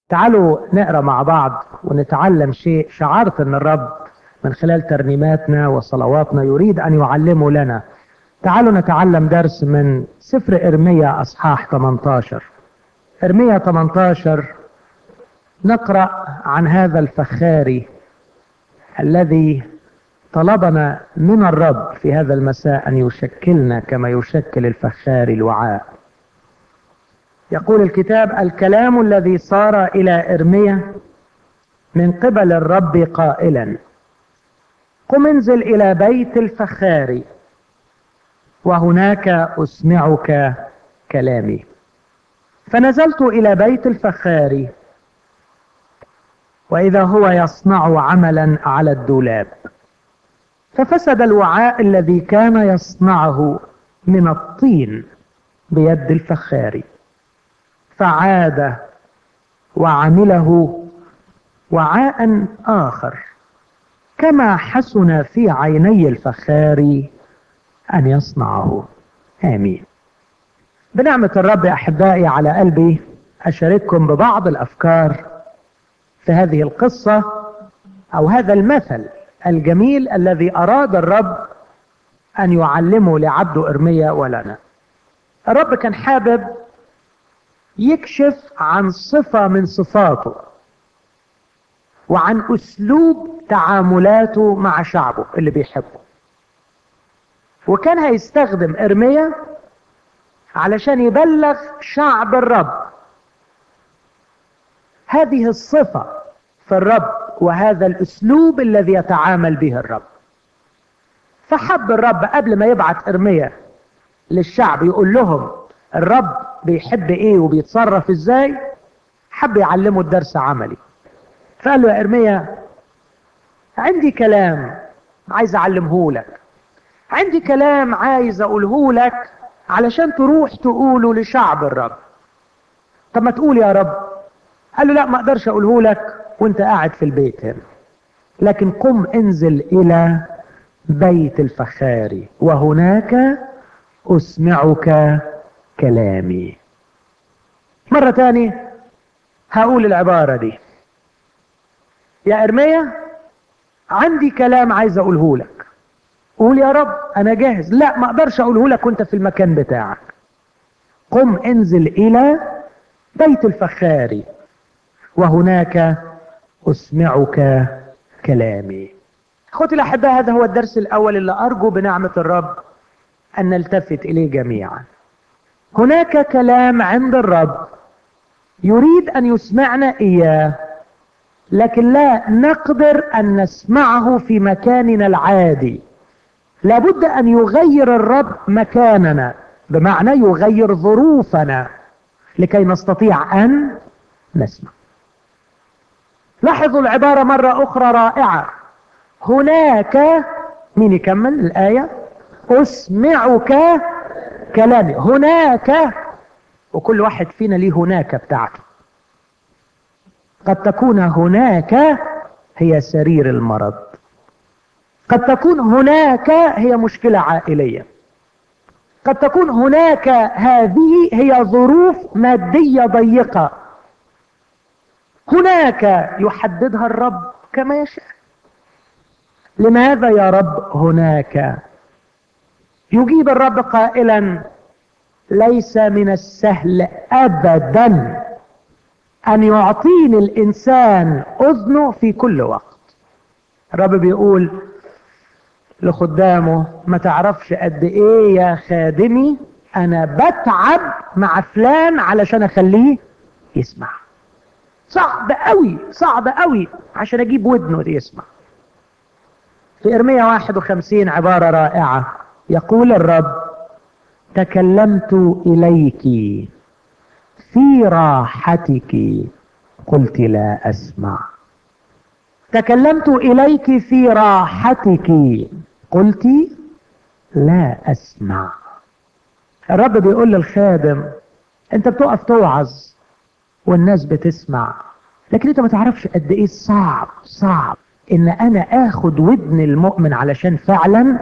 تعالوا نقرا مع بعض ونتعلم شيء شعرت ان الرب من خلال ترنيماتنا وصلواتنا يريد ان يعلمه لنا تعالوا نتعلم درس من سفر ارميا اصحاح 18 ارميا 18 نقرا عن هذا الفخاري الذي طلبنا من الرب في هذا المساء ان يشكلنا كما يشكل الفخاري الوعاء يقول الكتاب الكلام الذي صار الى ارميا من قبل الرب قائلا قم انزل الى بيت الفخاري وهناك اسمعك كلامي فنزلت الى بيت الفخاري واذا هو يصنع عملا على الدولاب ففسد الوعاء الذي كان يصنعه من الطين بيد الفخاري فعاد وعمله وعاء آخر كما حسن في عيني الفخار أن يصنعه آمين بنعمة الرب أحبائي على قلبي أشارككم ببعض الأفكار في هذه القصة أو هذا المثل الجميل الذي أراد الرب أن يعلمه لعبده إرميا ولنا الرب كان حابب يكشف عن صفة من صفاته وعن أسلوب تعاملاته مع شعبه اللي بيحبه وكان هيستخدم إرميا علشان يبلغ شعب الرب هذه الصفة في الرب وهذا الأسلوب الذي يتعامل به الرب فحب الرب قبل ما يبعت إرميا للشعب يقول لهم الرب بيحب ايه وبيتصرف ازاي حب يعلمه الدرس عملي فقال له يا ارميا عندي كلام عايز اعلمه لك عندي كلام عايز اقوله لك علشان تروح تقوله لشعب الرب طب ما تقول يا رب قال له لا ما اقدرش اقوله لك وانت قاعد في البيت هنا لكن قم انزل الى بيت الفخاري وهناك اسمعك كلامي مرة تانية هقول العبارة دي يا إرميا عندي كلام عايز أقوله لك قول يا رب أنا جاهز لا ما أقدرش أقوله لك وأنت في المكان بتاعك قم انزل إلى بيت الفخاري وهناك أسمعك كلامي أخوتي الأحباء هذا هو الدرس الأول اللي أرجو بنعمة الرب أن نلتفت إليه جميعا هناك كلام عند الرب يريد ان يسمعنا اياه لكن لا نقدر ان نسمعه في مكاننا العادي لابد ان يغير الرب مكاننا بمعنى يغير ظروفنا لكي نستطيع ان نسمع لاحظوا العبارة مرة اخرى رائعة هناك مين يكمل الاية اسمعك كلامي هناك وكل واحد فينا ليه هناك بتاعته قد تكون هناك هي سرير المرض قد تكون هناك هي مشكلة عائلية قد تكون هناك هذه هي ظروف مادية ضيقة هناك يحددها الرب كما يشاء لماذا يا رب هناك يجيب الرب قائلا ليس من السهل ابدا ان يعطيني الانسان اذنه في كل وقت الرب بيقول لخدامه ما تعرفش قد ايه يا خادمي انا بتعب مع فلان علشان اخليه يسمع صعب قوي صعب قوي عشان اجيب ودنه يسمع في ارميا 51 عبارة رائعة يقول الرب تكلمت اليك في راحتك قلت لا اسمع تكلمت اليك في راحتك قلت لا اسمع الرب بيقول للخادم انت بتقف توعظ والناس بتسمع لكن انت ما تعرفش قد ايه صعب صعب ان انا اخد ودن المؤمن علشان فعلا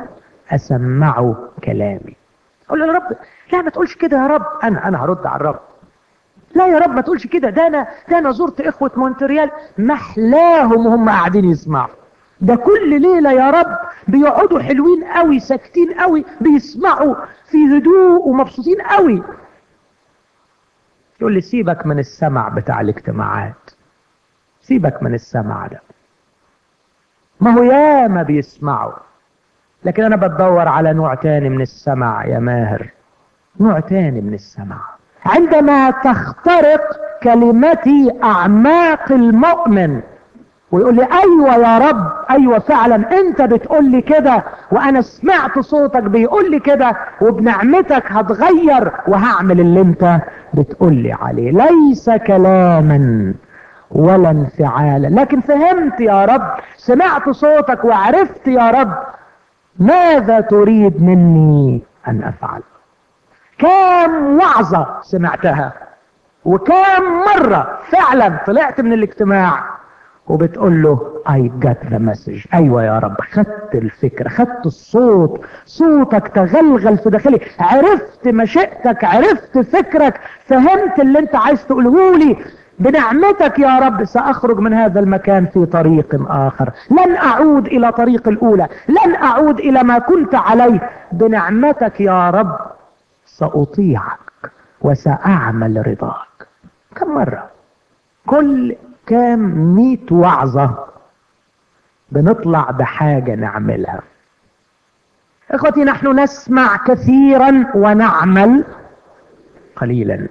اسمعه كلامي اقول له يا رب لا ما تقولش كده يا رب انا انا هرد على الرب لا يا رب ما تقولش كده ده انا ده انا زرت اخوة مونتريال محلاهم وهم قاعدين يسمعوا ده كل ليلة يا رب بيقعدوا حلوين قوي ساكتين قوي بيسمعوا في هدوء ومبسوطين قوي يقول لي سيبك من السمع بتاع الاجتماعات سيبك من السمع ده ما هو ياما بيسمعوا لكن انا بدور على نوع تاني من السمع يا ماهر نوع تاني من السمع عندما تخترق كلمتي اعماق المؤمن ويقول لي ايوه يا رب ايوه فعلا انت بتقول لي كده وانا سمعت صوتك بيقول لي كده وبنعمتك هتغير وهعمل اللي انت بتقول لي عليه ليس كلاما ولا انفعالا لكن فهمت يا رب سمعت صوتك وعرفت يا رب ماذا تريد مني ان افعل كام وعظة سمعتها وكام مرة فعلا طلعت من الاجتماع وبتقول له I got the message ايوه يا رب خدت الفكرة خدت الصوت صوتك تغلغل في داخلي عرفت مشيئتك عرفت فكرك فهمت اللي انت عايز تقوله لي بنعمتك يا رب سأخرج من هذا المكان في طريق آخر لن أعود إلى طريق الأولى لن أعود إلى ما كنت عليه بنعمتك يا رب سأطيعك وسأعمل رضاك كم مرة كل كام ميت وعظة بنطلع بحاجة نعملها اخوتي نحن نسمع كثيرا ونعمل قليلا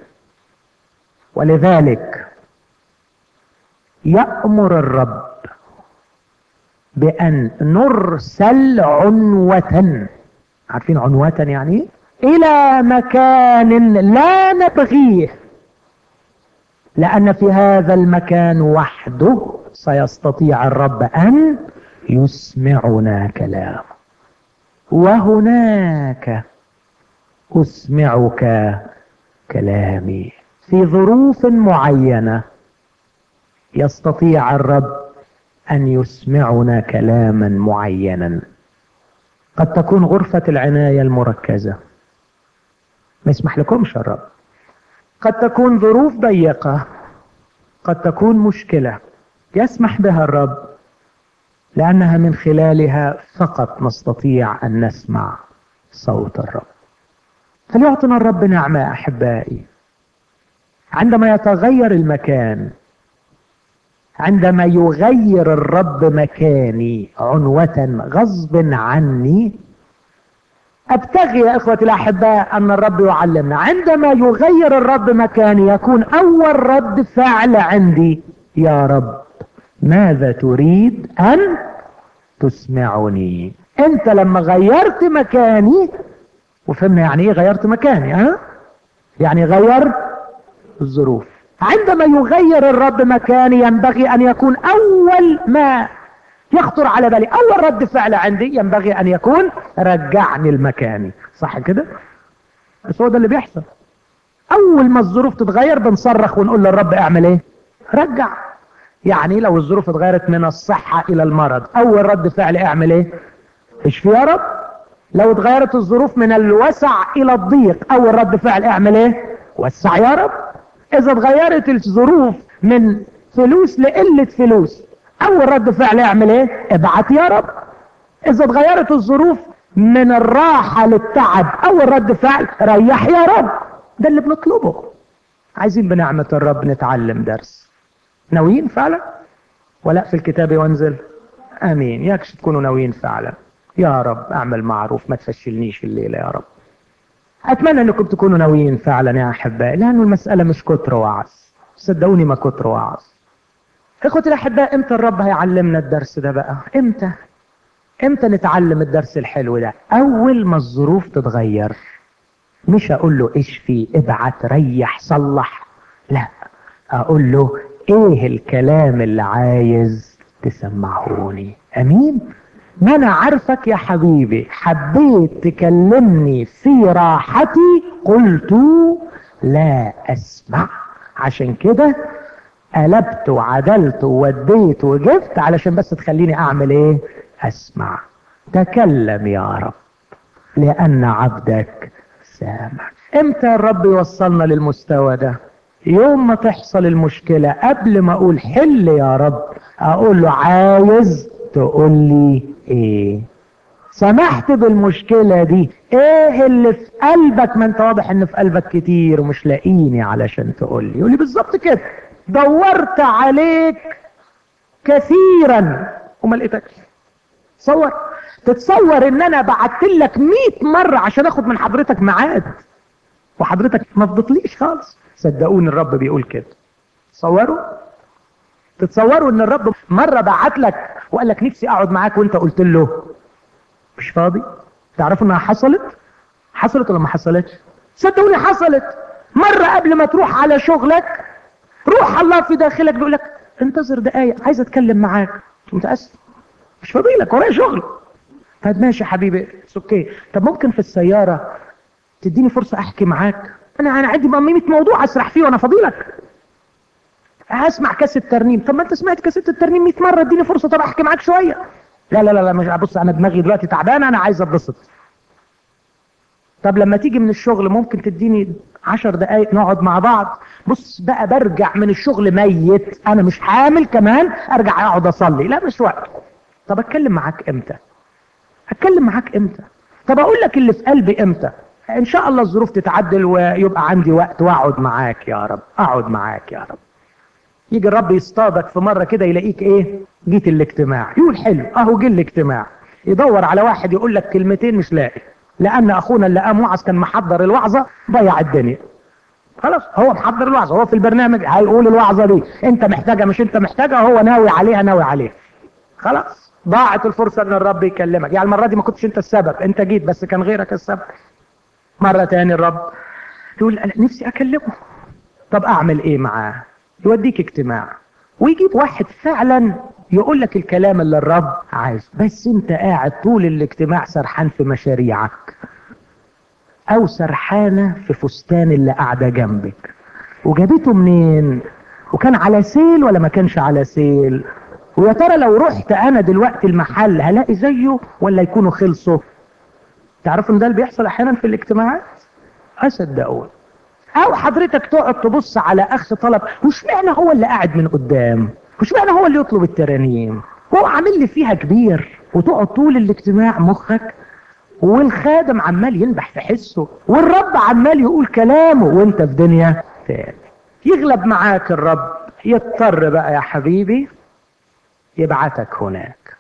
ولذلك يأمر الرب بأن نرسل عنوة عارفين عنوة يعني إلى مكان لا نبغيه لأن في هذا المكان وحده سيستطيع الرب أن يسمعنا كلامه وهناك أسمعك كلامي في ظروف معينة يستطيع الرب أن يسمعنا كلاما معينا قد تكون غرفة العناية المركزة ما يسمح لكمش الرب قد تكون ظروف ضيقة قد تكون مشكلة يسمح بها الرب لأنها من خلالها فقط نستطيع أن نسمع صوت الرب فليعطنا الرب نعمة أحبائي عندما يتغير المكان عندما يغير الرب مكاني عنوة غصب عني ابتغي يا اخوتي الاحباء ان الرب يعلمنا عندما يغير الرب مكاني يكون اول رد فعل عندي يا رب ماذا تريد ان تسمعني انت لما غيرت مكاني وفهمنا يعني ايه غيرت مكاني ها يعني غير الظروف عندما يغير الرب مكاني ينبغي ان يكون اول ما يخطر على بالي اول رد فعل عندي ينبغي ان يكون رجعني المكاني صح كده بس هو ده اللي بيحصل اول ما الظروف تتغير بنصرخ ونقول للرب اعمل ايه رجع يعني لو الظروف اتغيرت من الصحة الى المرض اول رد فعل اعمل ايه اشفي يا رب لو اتغيرت الظروف من الوسع الى الضيق اول رد فعل اعمل ايه وسع يا رب اذا اتغيرت الظروف من فلوس لقلة فلوس اول رد فعل اعمل ايه ابعت يا رب اذا اتغيرت الظروف من الراحة للتعب اول رد فعل ريح يا رب ده اللي بنطلبه عايزين بنعمة الرب نتعلم درس ناويين فعلا ولا في الكتاب وانزل امين يكش تكونوا ناويين فعلا يا رب اعمل معروف ما تفشلنيش الليلة يا رب اتمنى انكم تكونوا ناويين فعلا يا احبائي لانه المسألة مش كتر وعظ صدقوني ما كتر وعظ اخوتي الاحباء امتى الرب هيعلمنا الدرس ده بقى امتى امتى نتعلم الدرس الحلو ده اول ما الظروف تتغير مش اقول له اشفي ابعت ريح صلح لا اقول له ايه الكلام اللي عايز تسمعوني امين ما انا عارفك يا حبيبي حبيت تكلمني في راحتي قلت لا اسمع عشان كده قلبت وعدلت ووديت وجبت علشان بس تخليني اعمل ايه اسمع تكلم يا رب لان عبدك سامع امتى الرب يوصلنا للمستوى ده يوم ما تحصل المشكلة قبل ما اقول حل يا رب اقول له عايز تقول لي ايه سمحت بالمشكلة دي ايه اللي في قلبك ما انت واضح ان في قلبك كتير ومش لاقيني علشان تقول لي يقول لي بالظبط كده دورت عليك كثيرا وما لقيتكش تصور تتصور ان انا بعت لك 100 مرة عشان اخد من حضرتك ميعاد وحضرتك ما فضتليش خالص صدقوني الرب بيقول كده تصوروا تتصوروا ان الرب مرة بعت لك وقال لك نفسي اقعد معاك وانت قلت له مش فاضي تعرفوا انها حصلت حصلت ولا ما حصلتش صدقوني حصلت مرة قبل ما تروح على شغلك روح الله في داخلك بيقول لك انتظر دقايق عايز اتكلم معاك متأسف مش فاضي لك ورايا شغل طب ماشي يا حبيبي اوكي طب ممكن في السيارة تديني فرصة احكي معاك انا انا عندي 100 موضوع اسرح فيه وانا فاضي لك هسمع كاسة ترنيم طب ما انت سمعت كاسة الترنيم 100 مرة اديني فرصة طب احكي معاك شوية لا لا لا لا مش بص انا دماغي دلوقتي تعبانه انا عايز اتبسط طب لما تيجي من الشغل ممكن تديني عشر دقايق نقعد مع بعض بص بقى برجع من الشغل ميت انا مش حامل كمان ارجع اقعد اصلي لا مش وقت طب اتكلم معاك امتى اتكلم معاك امتى طب اقول لك اللي في قلبي امتى ان شاء الله الظروف تتعدل ويبقى عندي وقت واقعد معاك يا رب اقعد معاك يا رب يجي الرب يصطادك في مرة كده يلاقيك ايه جيت الاجتماع يقول حلو اهو جه الاجتماع يدور على واحد يقول لك كلمتين مش لاقي لان اخونا اللي قام وعظ كان محضر الوعظة ضيع الدنيا خلاص هو محضر الوعظة هو في البرنامج هيقول الوعظة دي انت محتاجة مش انت محتاجة هو ناوي عليها ناوي عليها خلاص ضاعت الفرصة ان الرب يكلمك يعني المرة دي ما كنتش انت السبب انت جيت بس كان غيرك السبب مرة تاني الرب تقول أنا نفسي اكلمه طب اعمل ايه معاه يوديك اجتماع ويجيب واحد فعلا يقول لك الكلام اللي الرب عايزه بس انت قاعد طول الاجتماع سرحان في مشاريعك او سرحانة في فستان اللي قاعدة جنبك وجابته منين وكان على سيل ولا ما كانش على سيل ويا ترى لو رحت انا دلوقتي المحل هلاقي زيه ولا يكونوا خلصوا تعرفوا ان ده اللي بيحصل احيانا في الاجتماعات اصدقوني او حضرتك تقعد تبص على اخ طلب وش معنى هو اللي قاعد من قدام وش معنى هو اللي يطلب الترانيم هو عامل لي فيها كبير وتقعد طول الاجتماع مخك والخادم عمال ينبح في حسه والرب عمال يقول كلامه وانت في دنيا تاني يغلب معاك الرب يضطر بقى يا حبيبي يبعتك هناك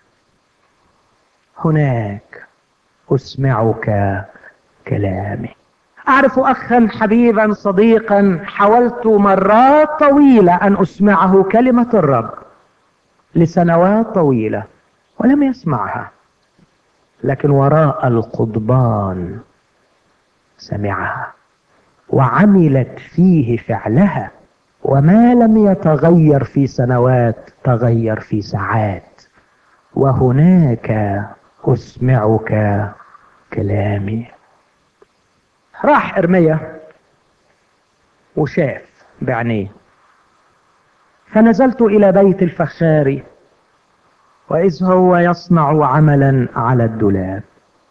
هناك اسمعك كلامي أعرف أخا حبيبا صديقا حاولت مرات طويلة أن أسمعه كلمة الرب لسنوات طويلة ولم يسمعها لكن وراء القضبان سمعها وعملت فيه فعلها وما لم يتغير في سنوات تغير في ساعات وهناك أسمعك كلامي راح ارميا وشاف بعينيه فنزلت الى بيت الفخار واذ هو يصنع عملا على الدولاب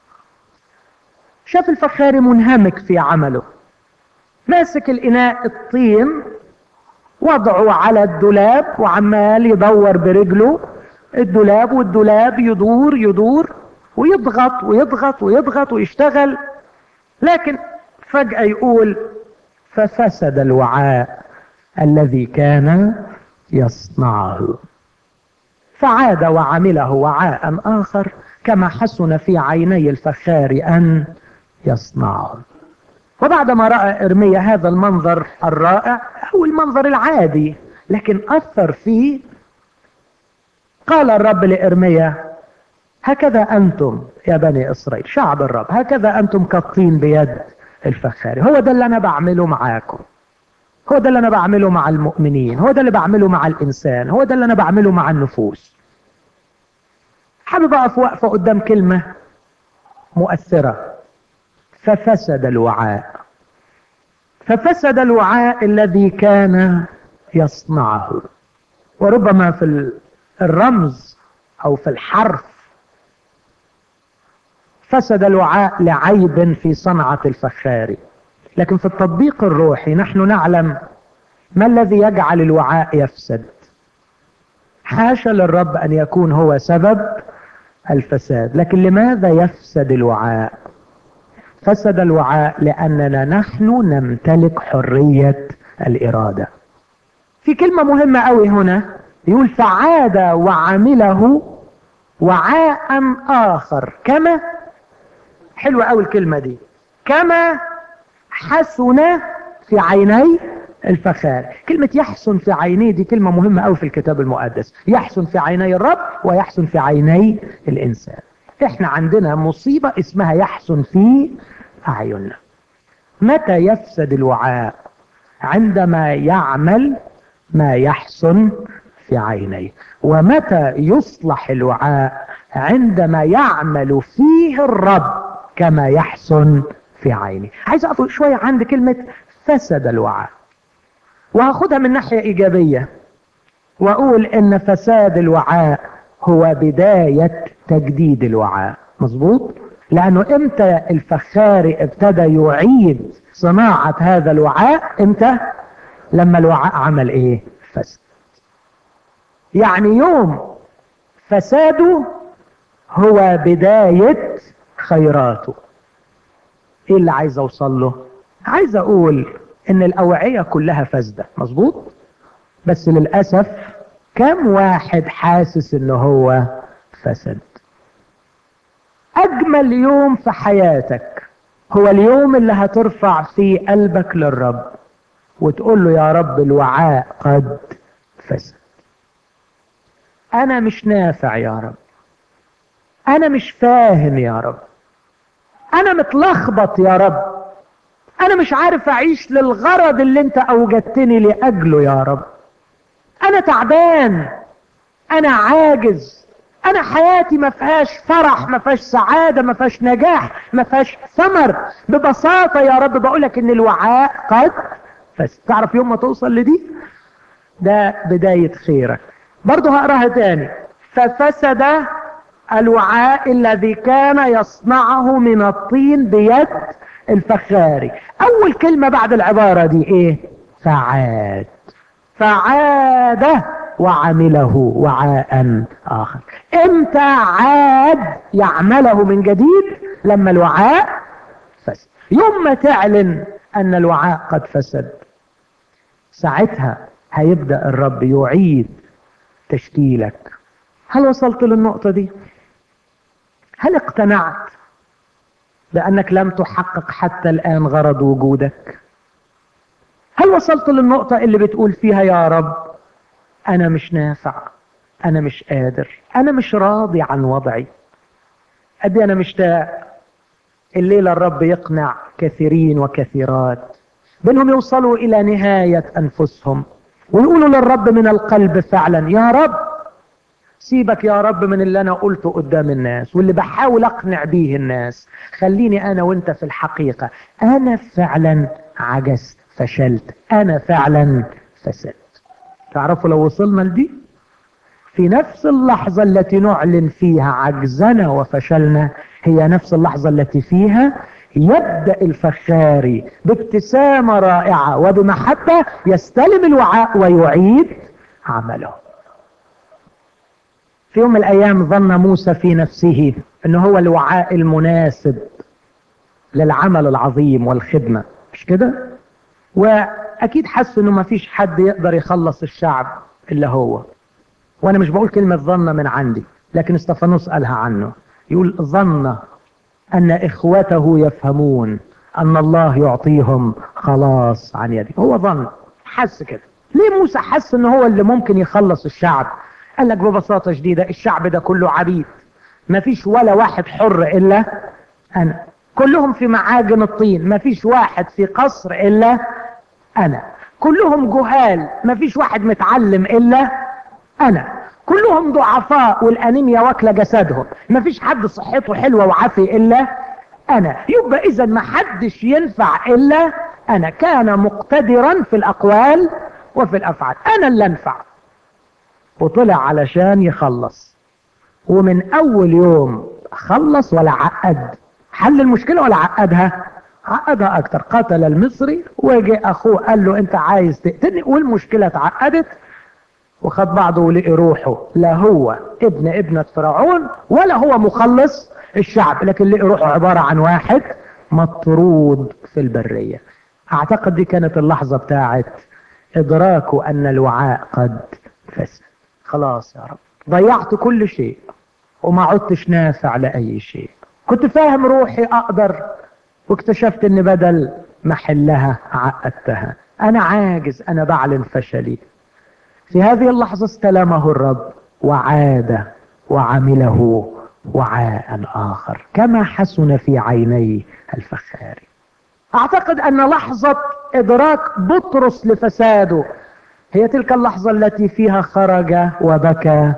شاف الفخار منهمك في عمله ماسك الاناء الطين وضعه على الدولاب وعمال يدور برجله الدولاب والدولاب يدور يدور ويضغط ويضغط ويضغط ويشتغل لكن فجأة يقول ففسد الوعاء الذي كان يصنعه فعاد وعمله وعاء آخر كما حسن في عيني الفخار أن يصنعه وبعدما رأى إرميا هذا المنظر الرائع أو المنظر العادي لكن أثر فيه قال الرب لإرميا هكذا أنتم يا بني إسرائيل شعب الرب هكذا أنتم كالطين بيد الفخاري هو ده اللي أنا بعمله معاكم هو ده اللي أنا بعمله مع المؤمنين هو ده اللي بعمله مع الإنسان هو ده اللي أنا بعمله مع النفوس حابب أقف وقفة قدام كلمة مؤثرة ففسد الوعاء ففسد الوعاء الذي كان يصنعه وربما في الرمز أو في الحرف فسد الوعاء لعيب في صنعة الفخار لكن في التطبيق الروحي نحن نعلم ما الذي يجعل الوعاء يفسد حاشا للرب ان يكون هو سبب الفساد لكن لماذا يفسد الوعاء فسد الوعاء لاننا نحن نمتلك حريه الاراده في كلمه مهمه قوي هنا يقول فعاد وعمله وعاء اخر كما حلوه قوي الكلمه دي كما حسن في عيني الفخار كلمة يحسن في عينيه دي كلمة مهمة قوي في الكتاب المقدس يحسن في عيني الرب ويحسن في عيني الإنسان احنا عندنا مصيبة اسمها يحسن في أعيننا متى يفسد الوعاء عندما يعمل ما يحسن في عينيه ومتى يصلح الوعاء عندما يعمل فيه الرب كما يحسن في عينه عايز اقف شوية عند كلمة فسد الوعاء وهاخدها من ناحية ايجابية واقول ان فساد الوعاء هو بداية تجديد الوعاء مظبوط لانه امتى الفخاري ابتدى يعيد صناعة هذا الوعاء امتى لما الوعاء عمل ايه فسد يعني يوم فساده هو بداية خيراته ايه اللي عايز اوصل له عايز اقول ان الاوعية كلها فاسدة مظبوط بس للأسف كم واحد حاسس ان هو فسد اجمل يوم في حياتك هو اليوم اللي هترفع فيه قلبك للرب وتقول له يا رب الوعاء قد فسد انا مش نافع يا رب انا مش فاهم يا رب انا متلخبط يا رب انا مش عارف اعيش للغرض اللي انت اوجدتني لاجله يا رب انا تعبان انا عاجز انا حياتي ما فيهاش فرح ما فيهاش سعادة ما فيهاش نجاح ما فيهاش ثمر ببساطة يا رب بقولك ان الوعاء قد بس تعرف يوم ما توصل لدي ده بداية خيرك برضه هقراها تاني ففسد الوعاء الذي كان يصنعه من الطين بيد الفخاري اول كلمة بعد العبارة دي ايه فعاد فعاد وعمله وعاء اخر امتى عاد يعمله من جديد لما الوعاء فسد يوم ما تعلن ان الوعاء قد فسد ساعتها هيبدأ الرب يعيد تشكيلك هل وصلت للنقطة دي هل اقتنعت بأنك لم تحقق حتى الآن غرض وجودك هل وصلت للنقطة اللي بتقول فيها يا رب أنا مش نافع أنا مش قادر أنا مش راضي عن وضعي أدي أنا مشتاق الليلة الرب يقنع كثيرين وكثيرات بأنهم يوصلوا إلى نهاية أنفسهم ويقولوا للرب من القلب فعلا يا رب سيبك يا رب من اللي أنا قلته قدام الناس واللي بحاول أقنع بيه الناس خليني أنا وانت في الحقيقة أنا فعلا عجزت فشلت أنا فعلا فسدت تعرفوا لو وصلنا لدي في نفس اللحظة التي نعلن فيها عجزنا وفشلنا هي نفس اللحظة التي فيها يبدأ الفخاري بابتسامة رائعة وبمحبة يستلم الوعاء ويعيد عمله في يوم من الأيام ظن موسى في نفسه أنه هو الوعاء المناسب للعمل العظيم والخدمة مش كده؟ وأكيد حس أنه ما فيش حد يقدر يخلص الشعب إلا هو وأنا مش بقول كلمة ظن من عندي لكن استفانوس قالها عنه يقول ظن أن إخوته يفهمون أن الله يعطيهم خلاص عن يدك هو ظن حس كده ليه موسى حس أنه هو اللي ممكن يخلص الشعب قال لك ببساطة شديدة الشعب ده كله عبيد ما فيش ولا واحد حر إلا أنا كلهم في معاجن الطين ما فيش واحد في قصر إلا أنا كلهم جهال ما فيش واحد متعلم إلا أنا كلهم ضعفاء والأنيميا واكلة جسدهم ما فيش حد صحته حلوة وعافي إلا أنا يبقى إذا ما حدش ينفع إلا أنا كان مقتدرا في الأقوال وفي الأفعال أنا اللي أنفع وطلع علشان يخلص ومن أول يوم خلص ولا عقد حل المشكلة ولا عقدها عقدها اكتر قتل المصري وجي اخوه قال له انت عايز تقتلني والمشكلة اتعقدت وخد بعضه ولقي روحه لا هو ابن ابنة فرعون ولا هو مخلص الشعب لكن لقي روحه عبارة عن واحد مطرود في البرية اعتقد دي كانت اللحظة بتاعت ادراكه ان الوعاء قد فسد خلاص يا رب ضيعت كل شيء وما عدتش نافع لأي شيء كنت فاهم روحي أقدر واكتشفت ان بدل ما حلها عقدتها انا عاجز انا بعلن فشلي في هذه اللحظة استلمه الرب وعاد وعمله وعاء آخر كما حسن في عيني الفخاري أعتقد أن لحظة إدراك بطرس لفساده هي تلك اللحظة التي فيها خرج وبكى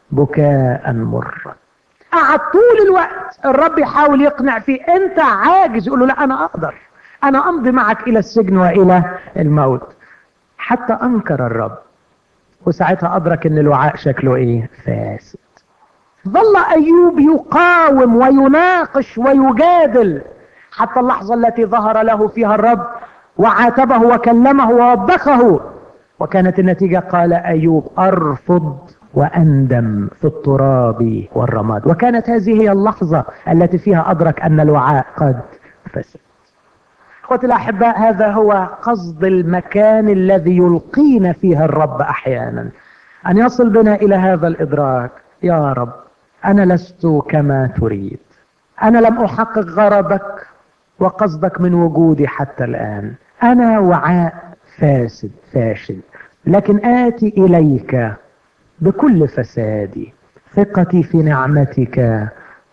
بكاء مرا قعد طول الوقت الرب يحاول يقنع فيه انت عاجز يقول له لا انا اقدر انا امضي معك الى السجن والى الموت حتى انكر الرب وساعتها ادرك ان الوعاء شكله ايه فاسد ظل ايوب يقاوم ويناقش ويجادل حتى اللحظة التي ظهر له فيها الرب وعاتبه وكلمه ووبخه وكانت النتيجة قال ايوب ارفض واندم في التراب والرماد وكانت هذه هي اللحظة التي فيها ادرك ان الوعاء قد فسد اخوتي الاحباء هذا هو قصد المكان الذي يلقينا فيها الرب احيانا ان يصل بنا الى هذا الادراك يا رب انا لست كما تريد انا لم احقق غرضك وقصدك من وجودي حتى الان انا وعاء فاسد فاشل لكن اتي اليك بكل فسادي ثقتي في نعمتك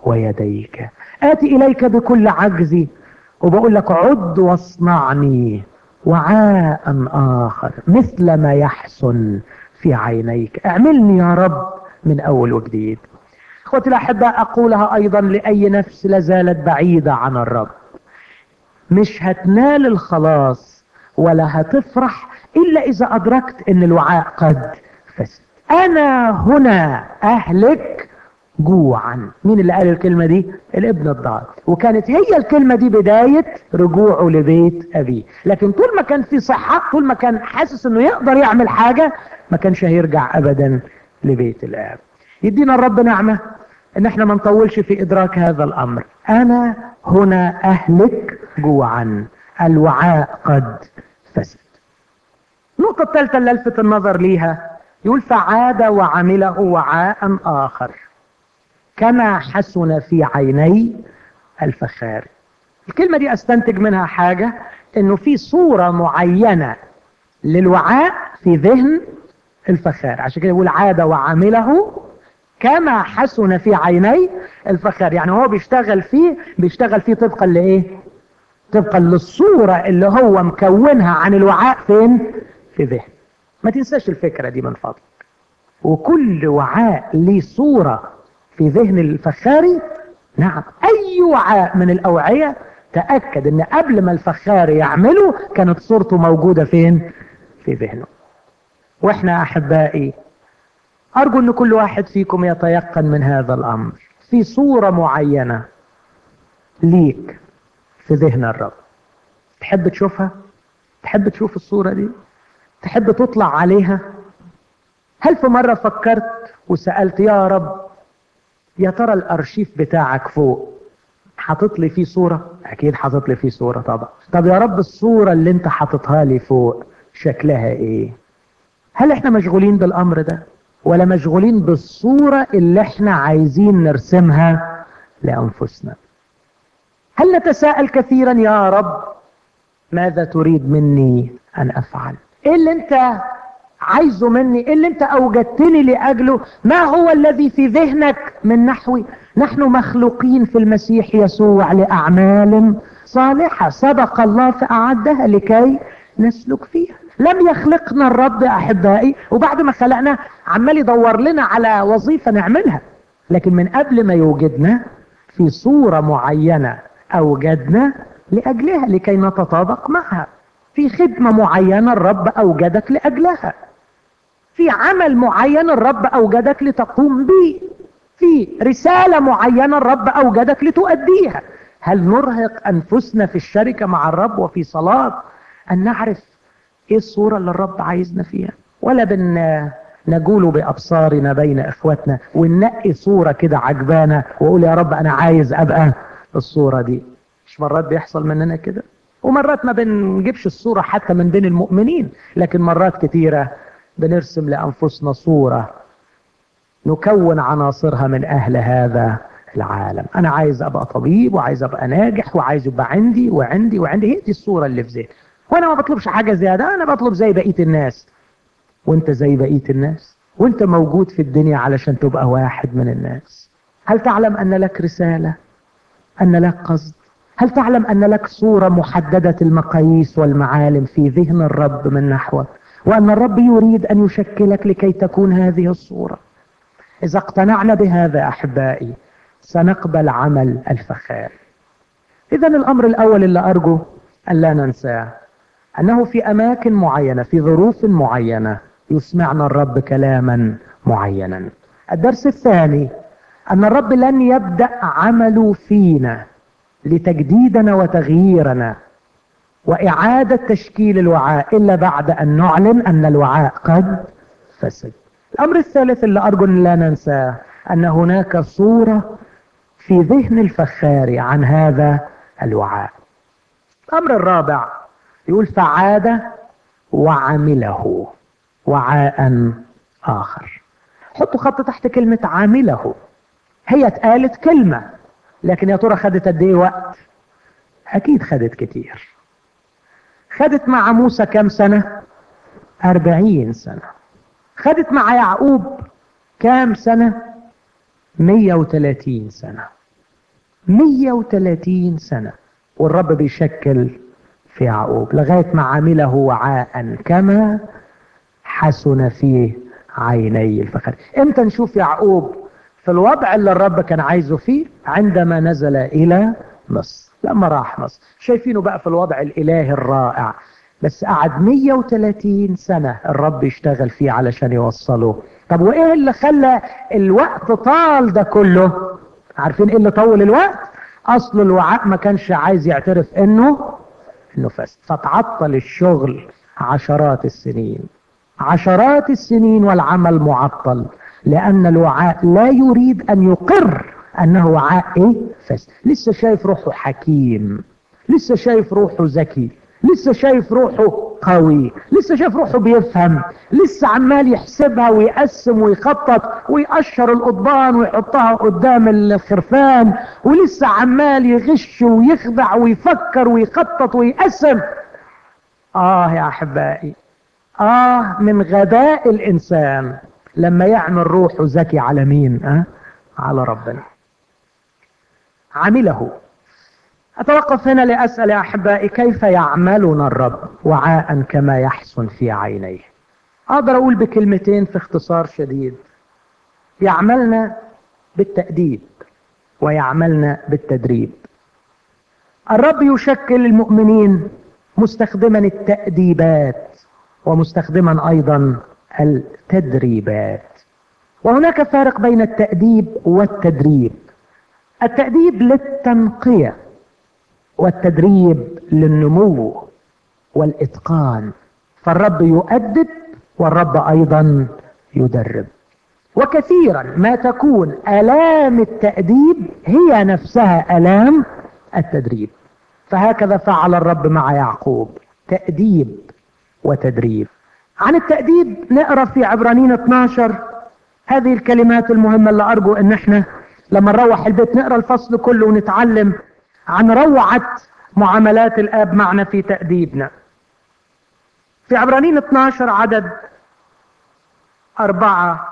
ويديك اتي اليك بكل عجزي وبقول لك عد واصنعني وعاء اخر مثل ما يحسن في عينيك اعملني يا رب من اول وجديد اخوتي الاحباء اقولها ايضا لاي نفس لازالت بعيدة عن الرب مش هتنال الخلاص ولا هتفرح الا اذا ادركت ان الوعاء قد فسد انا هنا اهلك جوعا مين اللي قال الكلمة دي الابن الضال وكانت هي الكلمة دي بداية رجوعه لبيت ابيه لكن طول ما كان في صحة طول ما كان حاسس انه يقدر يعمل حاجة ما كانش هيرجع ابدا لبيت الاب يدينا الرب نعمة ان احنا ما نطولش في ادراك هذا الامر انا هنا اهلك جوعا الوعاء قد فسد النقطة الثالثة اللي لفت النظر ليها يقول فعاد وعمله وعاء اخر كما حسن في عيني الفخار الكلمة دي استنتج منها حاجة انه في صورة معينة للوعاء في ذهن الفخار عشان كده يقول عاد وعمله كما حسن في عيني الفخار يعني هو بيشتغل فيه بيشتغل فيه طبقا لايه طبقا للصورة اللي هو مكونها عن الوعاء فين في ذهن ما تنساش الفكرة دي من فضلك وكل وعاء ليه صورة في ذهن الفخاري نعم اي وعاء من الاوعية تأكد ان قبل ما الفخاري يعمله كانت صورته موجودة فين في ذهنه واحنا احبائي ارجو ان كل واحد فيكم يتيقن من هذا الامر في صورة معينة ليك في ذهن الرب تحب تشوفها تحب تشوف الصورة دي تحب تطلع عليها هل في مرة فكرت وسألت يا رب يا ترى الارشيف بتاعك فوق حاطط لي فيه صورة اكيد حاطط لي فيه صورة طبعا طب يا رب الصورة اللي انت حاططها لي فوق شكلها ايه هل احنا مشغولين بالامر ده ولا مشغولين بالصورة اللي احنا عايزين نرسمها لانفسنا هل نتساءل كثيرا يا رب ماذا تريد مني ان افعل ايه اللي انت عايزه مني ايه اللي انت اوجدتني لاجله ما هو الذي في ذهنك من نحوي نحن مخلوقين في المسيح يسوع لاعمال صالحة سبق الله فاعدها لكي نسلك فيها لم يخلقنا الرب احبائي وبعد ما خلقنا عمال يدور لنا على وظيفة نعملها لكن من قبل ما يوجدنا في صورة معينة اوجدنا لاجلها لكي نتطابق معها في خدمة معينة الرب اوجدك لاجلها في عمل معين الرب اوجدك لتقوم به في رسالة معينة الرب اوجدك لتؤديها هل نرهق أنفسنا في الشركة مع الرب وفي صلاة أن نعرف إيه الصورة اللي الرب عايزنا فيها ولا بن نقول بأبصارنا بين إخواتنا وننقي صورة كده عجبانة وأقول يا رب أنا عايز أبقى الصورة دي مش مرات بيحصل مننا كده ومرات ما بنجيبش الصورة حتى من بين المؤمنين لكن مرات كتيرة بنرسم لأنفسنا صورة نكون عناصرها من أهل هذا العالم أنا عايز أبقى طبيب وعايز أبقى ناجح وعايز يبقى عندي وعندي وعندي هي دي الصورة اللي في ذهني وأنا ما بطلبش حاجة زيادة أنا بطلب زي بقية الناس وانت زي بقية الناس وانت موجود في الدنيا علشان تبقى واحد من الناس هل تعلم أن لك رسالة أن لك قصد هل تعلم أن لك صورة محددة المقاييس والمعالم في ذهن الرب من نحوك وأن الرب يريد أن يشكلك لكي تكون هذه الصورة إذا اقتنعنا بهذا أحبائي سنقبل عمل الفخار إذا الأمر الأول اللي أرجو أن لا ننساه أنه في أماكن معينة في ظروف معينة يسمعنا الرب كلاما معينا الدرس الثاني أن الرب لن يبدأ عمله فينا لتجديدنا وتغييرنا وإعادة تشكيل الوعاء إلا بعد أن نعلن أن الوعاء قد فسد الأمر الثالث اللي أرجو أن لا ننساه أن هناك صورة في ذهن الفخار عن هذا الوعاء الأمر الرابع يقول فعاد وعمله وعاء آخر حطوا خط تحت كلمة عامله هي اتقالت كلمة لكن يا ترى خدت قد ايه وقت اكيد خدت كتير خدت مع موسى كم سنة أربعين سنة خدت مع يعقوب كام سنة مية وتلاتين سنة مية وتلاتين سنة والرب بيشكل في يعقوب لغاية ما عمله وعاء كما حسن فيه عيني الفخر امتى نشوف يعقوب في الوضع اللي الرب كان عايزه فيه عندما نزل الى مصر لما راح مصر شايفينه بقى في الوضع الالهي الرائع بس قعد 130 سنة الرب يشتغل فيه علشان يوصله طب وايه اللي خلى الوقت طال ده كله عارفين ايه اللي طول الوقت اصل الوعاء ما كانش عايز يعترف انه انه فسد فتعطل الشغل عشرات السنين عشرات السنين والعمل معطل لأن الوعاء لا يريد أن يقر أنه وعاء إيه؟ فسد لسه شايف روحه حكيم لسه شايف روحه ذكي لسه شايف روحه قوي لسه شايف روحه بيفهم لسه عمال يحسبها ويقسم ويخطط ويقشر القضبان ويحطها قدام الخرفان ولسه عمال يغش ويخدع ويفكر ويخطط ويقسم آه يا أحبائي آه من غباء الإنسان لما يعمل روحه ذكي على مين أه؟ على ربنا عمله أتوقف هنا لأسأل يا أحبائي كيف يعملنا الرب وعاء كما يحسن في عينيه أقدر أقول بكلمتين في اختصار شديد يعملنا بالتأديب ويعملنا بالتدريب الرب يشكل المؤمنين مستخدما التأديبات ومستخدما أيضا التدريبات وهناك فارق بين التأديب والتدريب التأديب للتنقية والتدريب للنمو والإتقان فالرب يؤدب والرب أيضا يدرب وكثيرا ما تكون آلام التأديب هي نفسها آلام التدريب فهكذا فعل الرب مع يعقوب تأديب وتدريب عن التأديب نقرأ في عبرانين 12 هذه الكلمات المهمة اللي أرجو أن احنا لما نروح البيت نقرأ الفصل كله ونتعلم عن روعة معاملات الآب معنا في تأديبنا في عبرانين 12 عدد أربعة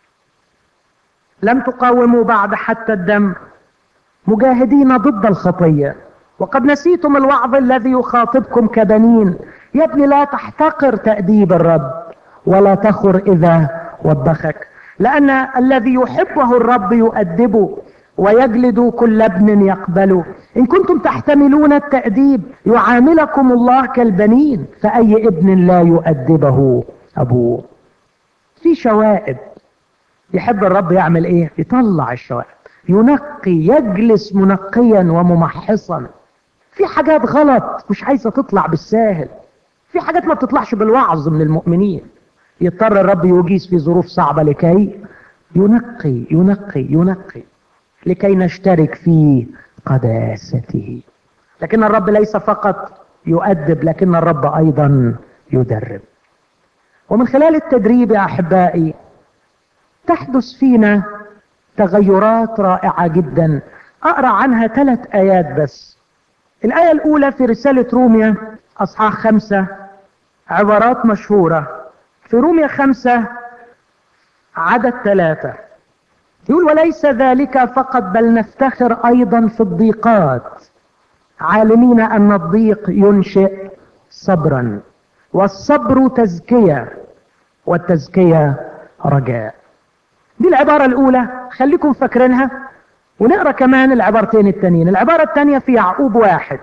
لم تقاوموا بعد حتى الدم مجاهدين ضد الخطية وقد نسيتم الوعظ الذي يخاطبكم كبنين يا ابني لا تحتقر تأديب الرب ولا تخر إذا وبخك لأن الذي يحبه الرب يؤدبه ويجلد كل ابن يقبله إن كنتم تحتملون التأديب يعاملكم الله كالبنين فأي ابن لا يؤدبه أبوه في شوائب يحب الرب يعمل إيه يطلع الشوائب ينقي يجلس منقيا وممحصا في حاجات غلط مش عايزة تطلع بالساهل في حاجات ما بتطلعش بالوعظ من المؤمنين يضطر الرب يجيز في ظروف صعبة لكي ينقي ينقي ينقي لكي نشترك في قداسته لكن الرب ليس فقط يؤدب لكن الرب ايضا يدرب ومن خلال التدريب يا احبائي تحدث فينا تغيرات رائعه جدا اقرا عنها ثلاث ايات بس الايه الاولى في رساله روميا اصحاح خمسه عبارات مشهوره في روميا خمسه عدد ثلاثه يقول وليس ذلك فقط بل نفتخر ايضا في الضيقات عالمين ان الضيق ينشئ صبرا والصبر تزكيه والتزكيه رجاء دي العباره الاولى خليكم فاكرينها ونقرا كمان العبارتين التانيين العباره الثانيه في يعقوب واحد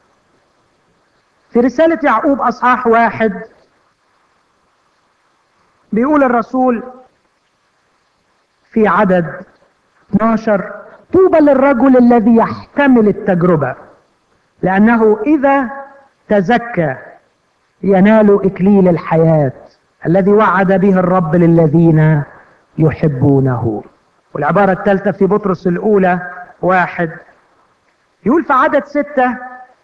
في رساله يعقوب اصحاح واحد بيقول الرسول في عدد 12 طوبى للرجل الذي يحتمل التجربه لأنه إذا تزكى ينال إكليل الحياة الذي وعد به الرب للذين يحبونه والعبارة الثالثة في بطرس الأولى واحد يقول في عدد ستة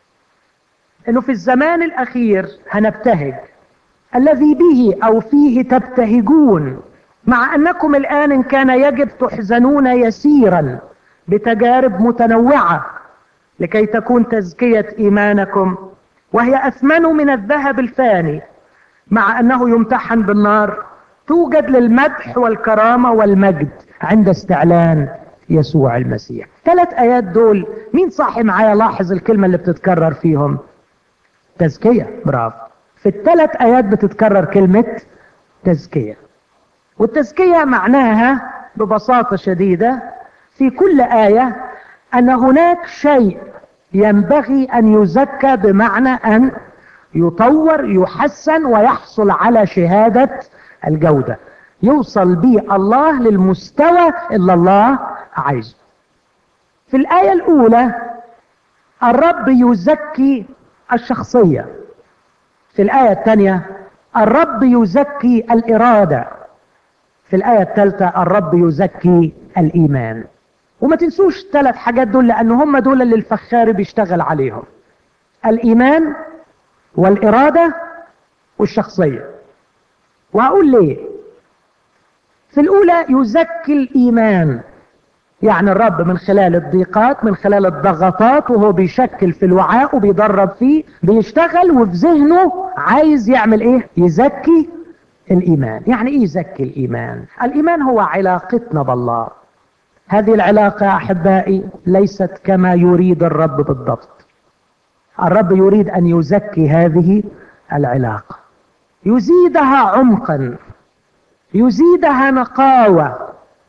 انه في الزمان الاخير هنبتهج الذي به او فيه تبتهجون مع انكم الان ان كان يجب تحزنون يسيرا بتجارب متنوعه لكي تكون تزكية إيمانكم وهي أثمن من الذهب الفاني مع أنه يمتحن بالنار توجد للمدح والكرامة والمجد عند استعلان يسوع المسيح ثلاث آيات دول مين صاحي معايا لاحظ الكلمة اللي بتتكرر فيهم تزكية برافو في الثلاث آيات بتتكرر كلمة تزكية والتزكية معناها ببساطة شديدة في كل آية أن هناك شيء ينبغي أن يزكى بمعنى أن يطور يحسن ويحصل على شهادة الجودة يوصل به الله للمستوى اللي الله عايزه في الآية الأولى الرب يزكي الشخصية في الآية الثانية الرب يزكي الإرادة في الآية الثالثة الرب يزكي الإيمان وما تنسوش ثلاث حاجات دول لأن هم دول اللي الفخار بيشتغل عليهم الإيمان والإرادة والشخصية وهقول ليه في الأولى يزكي الإيمان يعني الرب من خلال الضيقات من خلال الضغطات وهو بيشكل في الوعاء وبيدرب فيه بيشتغل وفي ذهنه عايز يعمل ايه يزكي الإيمان يعني ايه يزكي الإيمان الإيمان هو علاقتنا بالله هذه العلاقة يا أحبائي ليست كما يريد الرب بالضبط الرب يريد أن يزكي هذه العلاقة يزيدها عمقا يزيدها نقاوة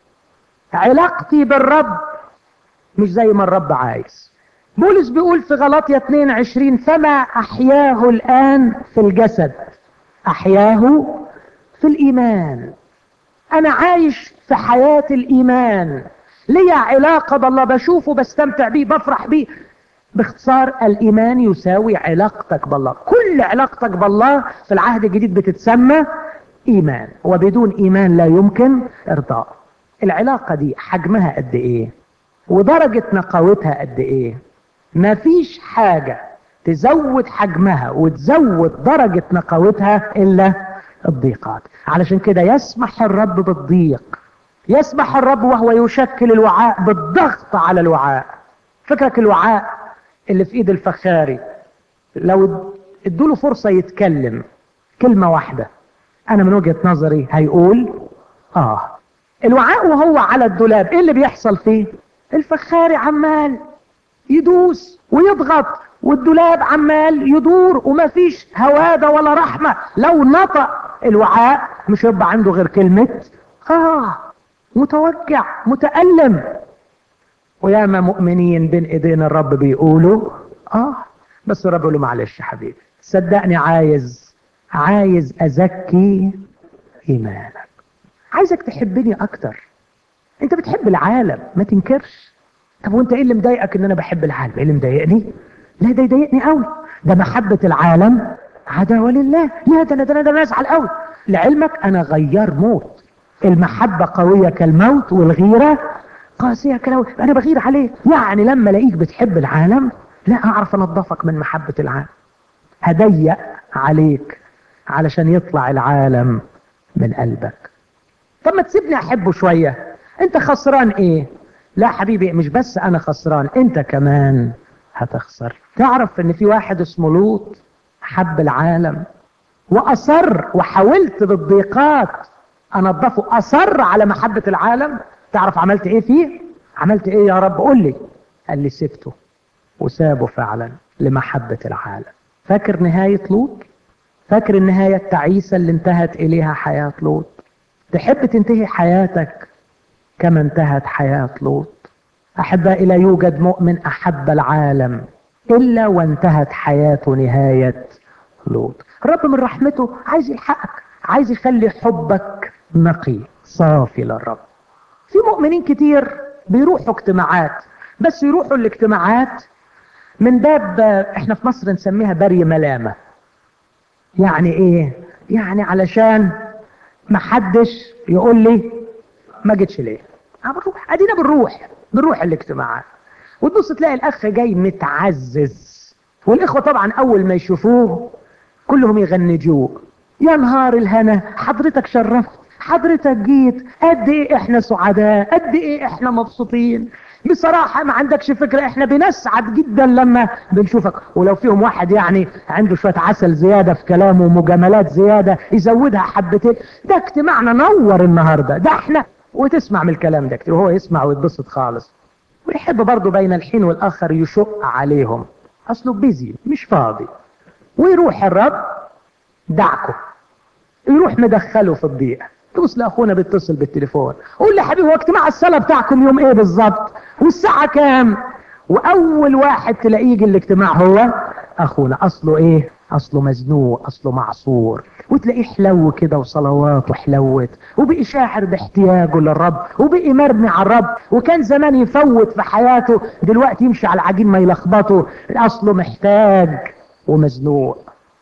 علاقتي بالرب مش زي ما الرب عايز بولس بيقول في غلطية 22 فما أحياه الآن في الجسد أحياه في الإيمان أنا عايش في حياة الإيمان ليا علاقة بالله بشوفه بستمتع بيه بفرح بيه باختصار الإيمان يساوي علاقتك بالله كل علاقتك بالله في العهد الجديد بتتسمى إيمان وبدون إيمان لا يمكن إرضاء العلاقة دي حجمها قد إيه ودرجة نقاوتها قد إيه مفيش حاجة تزود حجمها وتزود درجة نقاوتها إلا الضيقات علشان كده يسمح الرب بالضيق يسمح الرب وهو يشكل الوعاء بالضغط على الوعاء فكرك الوعاء اللي في ايد الفخاري لو ادوله فرصة يتكلم كلمة واحدة انا من وجهة نظري هيقول اه الوعاء وهو على الدولاب ايه اللي بيحصل فيه الفخاري عمال يدوس ويضغط والدولاب عمال يدور ومفيش هوادة ولا رحمة لو نطق الوعاء مش هيبقى عنده غير كلمة اه متوجع متألم وياما مؤمنين بين ايدين الرب بيقولوا اه بس الرب يقول له معلش يا حبيبي صدقني عايز عايز ازكي ايمانك عايزك تحبني اكتر انت بتحب العالم ما تنكرش طب وانت ايه اللي مضايقك ان انا بحب العالم ايه اللي مضايقني لا ده يضايقني قوي ده محبة العالم عداوة لله يا ده انا ده انا ده انا ازعل قوي لعلمك انا غيار موت المحبة قوية كالموت والغيرة قاسية كالموت انا بغير عليك يعني لما الاقيك بتحب العالم لا اعرف انضفك من محبة العالم هضيق عليك علشان يطلع العالم من قلبك طب ما تسيبني احبه شوية انت خسران ايه لا حبيبي مش بس انا خسران انت كمان هتخسر تعرف ان في واحد اسمه لوط حب العالم واصر وحاولت بالضيقات انظفه اصر على محبة العالم تعرف عملت ايه فيه عملت ايه يا رب قول لي قال لي سبته وسابه فعلا لمحبة العالم فاكر نهاية لوط فاكر النهاية التعيسة اللي انتهت اليها حياة لوط تحب تنتهي حياتك كما انتهت حياة لوط أحبائي لا يوجد مؤمن أحب العالم إلا وانتهت حياته نهاية لوط الرب من رحمته عايز يلحقك عايز يخلي حبك نقي صافي للرب في مؤمنين كتير بيروحوا اجتماعات بس يروحوا الاجتماعات من باب احنا في مصر نسميها بري ملامة يعني ايه يعني علشان محدش يقول لي ما جيتش ليه بنروح ادينا بنروح بنروح الاجتماعات وتبص تلاقي الاخ جاي متعزز والاخوه طبعا اول ما يشوفوه كلهم يغنجوه يا نهار الهنا حضرتك شرفت حضرتك جيت قد ايه احنا سعداء قد ايه احنا مبسوطين بصراحة ما عندكش فكرة احنا بنسعد جدا لما بنشوفك ولو فيهم واحد يعني عنده شوية عسل زيادة في كلامه ومجاملات زيادة يزودها حبتين ده اجتماعنا نور النهاردة ده احنا وتسمع من الكلام ده كتير وهو يسمع ويتبسط خالص ويحب برضه بين الحين والآخر يشق عليهم أصله بيزي مش فاضي ويروح الرب دعكه يروح مدخله في الضيقة تبص لاخونا بيتصل بالتليفون قول لي حبيبي هو اجتماع الصلاه بتاعكم يوم ايه بالظبط والساعه كام واول واحد تلاقيه يجي الاجتماع هو اخونا اصله ايه اصله مزنوق اصله معصور وتلاقيه حلو كده وصلواته حلوت وبقي شاعر باحتياجه للرب وبقي مرمي على الرب وكان زمان يفوت في حياته دلوقتي يمشي على العجين ما يلخبطه اصله محتاج ومزنوق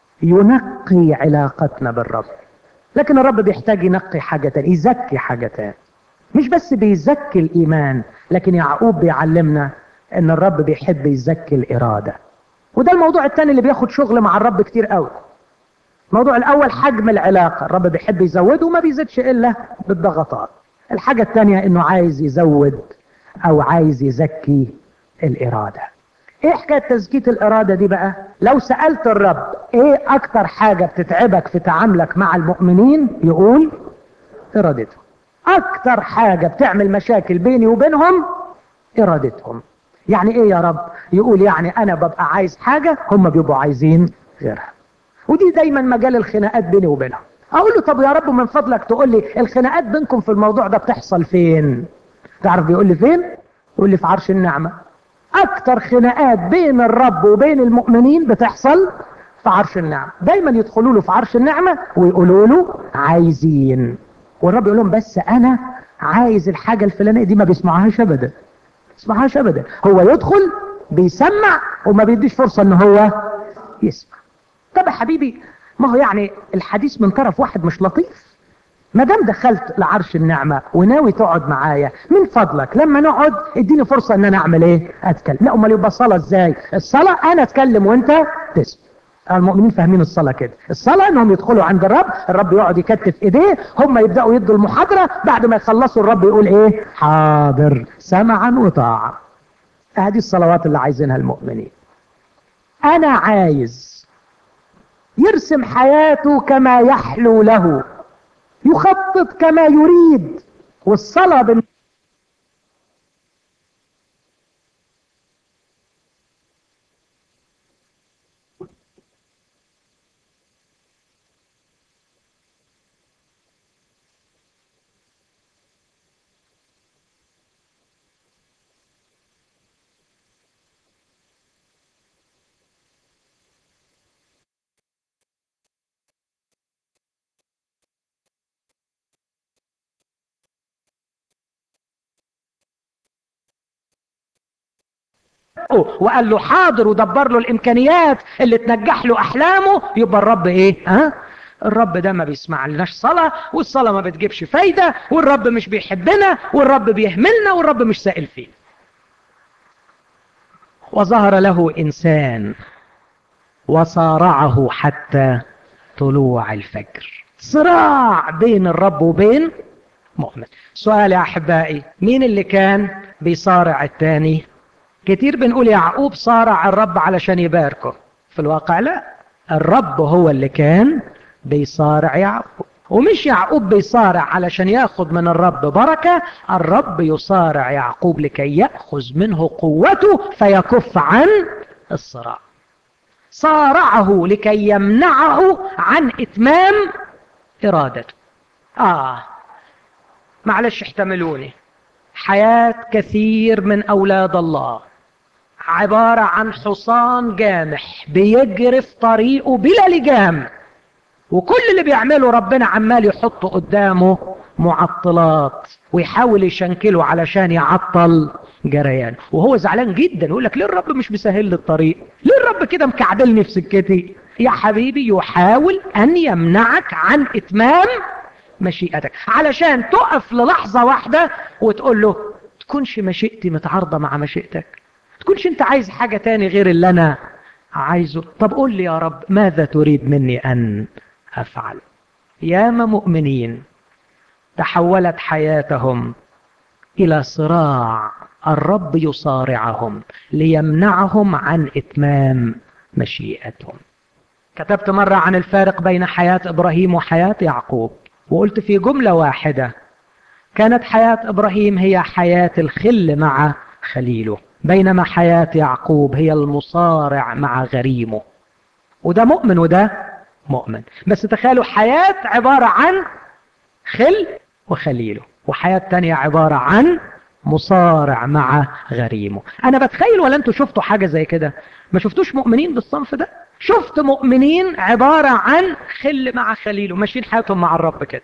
ينقي علاقتنا بالرب لكن الرب بيحتاج ينقي حاجة تانية يزكي حاجة تانية مش بس بيزكي الإيمان لكن يعقوب بيعلمنا ان الرب بيحب يزكي الإرادة وده الموضوع التاني اللي بياخد شغل مع الرب كتير قوي الموضوع الأول حجم العلاقة الرب بيحب يزوده وما بيزيدش إلا بالضغطات الحاجة التانية انه عايز يزود او عايز يزكي الإرادة ايه حكاية تزكية الإرادة دي بقى لو سألت الرب ايه اكتر حاجة بتتعبك في تعاملك مع المؤمنين يقول ارادتهم اكتر حاجة بتعمل مشاكل بيني وبينهم ارادتهم يعني ايه يا رب يقول يعني انا ببقى عايز حاجة هم بيبقوا عايزين غيرها ودي دايما مجال الخناقات بيني وبينهم اقول له طب يا رب من فضلك تقول لي الخناقات بينكم في الموضوع ده بتحصل فين تعرف بيقول لي فين يقول لي في عرش النعمة اكتر خناقات بين الرب وبين المؤمنين بتحصل في عرش النعمة دايما يدخلوا له في عرش النعمة ويقولوا له عايزين والرب يقول لهم بس انا عايز الحاجة الفلانية دي ما بيسمعهاش ابدا بيسمعهاش ابدا هو يدخل بيسمع وما بيديش فرصة ان هو يسمع طب يا حبيبي ما هو يعني الحديث من طرف واحد مش لطيف ما دام دخلت لعرش النعمة وناوي تقعد معايا من فضلك لما نقعد اديني فرصة ان انا اعمل ايه اتكلم لا امال يبقى صلاة ازاي الصلاة انا اتكلم وانت تسمع المؤمنين فاهمين الصلاة كده الصلاة انهم يدخلوا عند الرب الرب يقعد يكتف ايديه هم يبدأوا يدوا المحاضرة بعد ما يخلصوا الرب يقول ايه حاضر سمعا وطاعة هذه الصلوات اللي عايزينها المؤمنين انا عايز يرسم حياته كما يحلو له يخطط كما يريد والصلاة وقال له حاضر ودبر له الامكانيات اللي تنجح له احلامه يبقى الرب ايه ها الرب ده ما بيسمع لناش صلاة والصلاة ما بتجيبش فايدة والرب مش بيحبنا والرب بيهملنا والرب مش سائل فينا وظهر له إنسان وصارعه حتى طلوع الفجر صراع بين الرب وبين مؤمن سؤال يا أحبائي مين اللي كان بيصارع التاني كتير بنقول يعقوب صارع الرب علشان يباركه في الواقع لا الرب هو اللي كان بيصارع يعقوب ومش يعقوب بيصارع علشان ياخد من الرب بركة الرب يصارع يعقوب لكي يأخذ منه قوته فيكف عن الصراع صارعه لكي يمنعه عن إتمام إرادته آه معلش احتملوني حياة كثير من أولاد الله عبارة عن حصان جامح بيجري في طريقه بلا لجام وكل اللي بيعمله ربنا عمال يحطه قدامه معطلات ويحاول يشنكله علشان يعطل جريان وهو زعلان جدا يقول لك ليه الرب مش مسهل لي الطريق ليه الرب كده مكعبلني في سكتي يا حبيبي يحاول ان يمنعك عن اتمام مشيئتك علشان تقف للحظة واحدة وتقول له تكونش مشيئتي متعارضة مع مشيئتك تكونش انت عايز حاجة تاني غير اللي انا عايزه طب قول لي يا رب ماذا تريد مني ان افعل ياما مؤمنين تحولت حياتهم الى صراع الرب يصارعهم ليمنعهم عن اتمام مشيئتهم كتبت مرة عن الفارق بين حياة ابراهيم وحياة يعقوب وقلت في جملة واحدة كانت حياة ابراهيم هي حياة الخل مع خليله بينما حياة يعقوب هي المصارع مع غريمه وده مؤمن وده مؤمن بس تخيلوا حياة عبارة عن خل وخليله وحياة تانية عبارة عن مصارع مع غريمه انا بتخيل ولا انتوا شفتوا حاجة زي كده ما شفتوش مؤمنين بالصنف ده شفت مؤمنين عبارة عن خل مع خليله ماشيين حياتهم مع الرب كده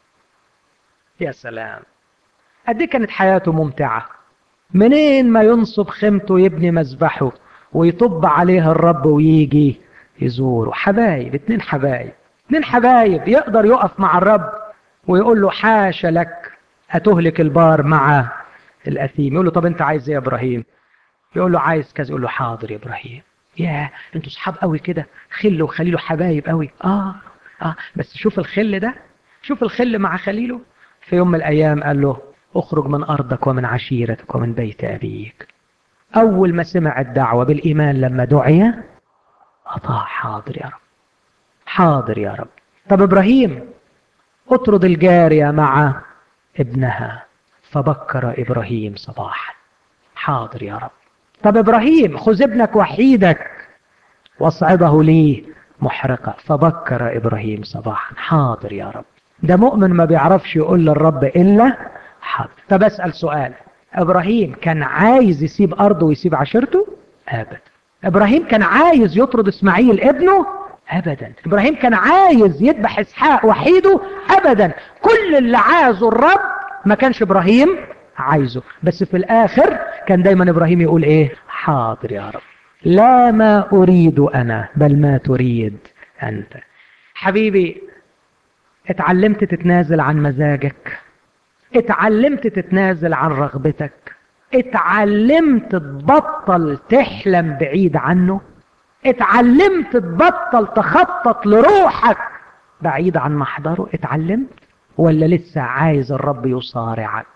يا سلام قد ايه كانت حياته ممتعة منين ما ينصب خيمته يبني مذبحه ويطب عليه الرب ويجي يزوره حبايب اتنين حبايب اتنين حبايب يقدر يقف مع الرب ويقول له حاشا لك أتهلك البار مع الأثيم يقول له طب أنت عايز إيه يا إبراهيم يقول له عايز كذا يقول له حاضر يا إبراهيم يا أنتوا صحاب قوي كده خل وخليله حبايب قوي آه آه بس شوف الخل ده شوف الخل مع خليله في يوم من الأيام قال له اخرج من أرضك ومن عشيرتك ومن بيت أبيك أول ما سمع الدعوة بالإيمان لما دعي أطاع حاضر يا رب حاضر يا رب طب إبراهيم اطرد الجارية مع ابنها فبكر إبراهيم صباحا حاضر يا رب طب إبراهيم خذ ابنك وحيدك واصعده لي محرقة فبكر إبراهيم صباحا حاضر يا رب ده مؤمن ما بيعرفش يقول للرب إلا حاضر طب أسأل سؤال إبراهيم كان عايز يسيب أرضه ويسيب عشيرته أبدا إبراهيم كان عايز يطرد إسماعيل ابنه أبدا إبراهيم كان عايز يذبح إسحاق وحيده أبدا كل اللي عايزه الرب ما كانش إبراهيم عايزه بس في الآخر كان دايما إبراهيم يقول إيه حاضر يا رب لا ما أريد أنا بل ما تريد أنت حبيبي اتعلمت تتنازل عن مزاجك اتعلمت تتنازل عن رغبتك اتعلمت تبطل تحلم بعيد عنه اتعلمت تبطل تخطط لروحك بعيد عن محضره اتعلمت ولا لسه عايز الرب يصارعك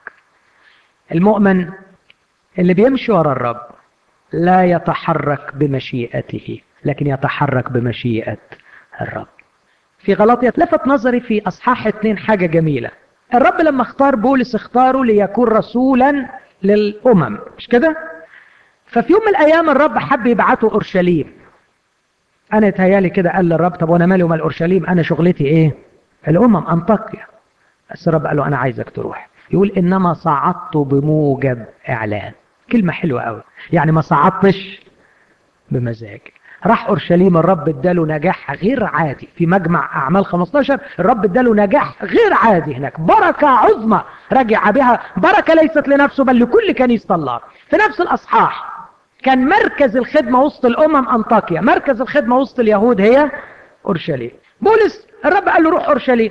المؤمن اللي بيمشي ورا الرب لا يتحرك بمشيئته لكن يتحرك بمشيئة الرب في غلطية لفت نظري في أصحاح اتنين حاجة جميلة الرب لما اختار بولس اختاره ليكون رسولا للأمم مش كده ففي يوم من الأيام الرب حب يبعته أورشليم أنا اتهيالي كده قال للرب طب وأنا مالي ومال أورشليم أنا شغلتي إيه الأمم أنطاكيا بس الرب قال له أنا عايزك تروح يقول إنما صعدت بموجب إعلان كلمة حلوة قوي يعني ما صعدتش بمزاجي راح اورشليم الرب اداله نجاح غير عادي في مجمع اعمال 15 الرب اداله نجاح غير عادي هناك بركه عظمى رجع بها بركه ليست لنفسه بل لكل كنيسه الله في نفس الاصحاح كان مركز الخدمة وسط الأمم أنطاكيا مركز الخدمة وسط اليهود هي أورشليم بولس الرب قال له روح أورشليم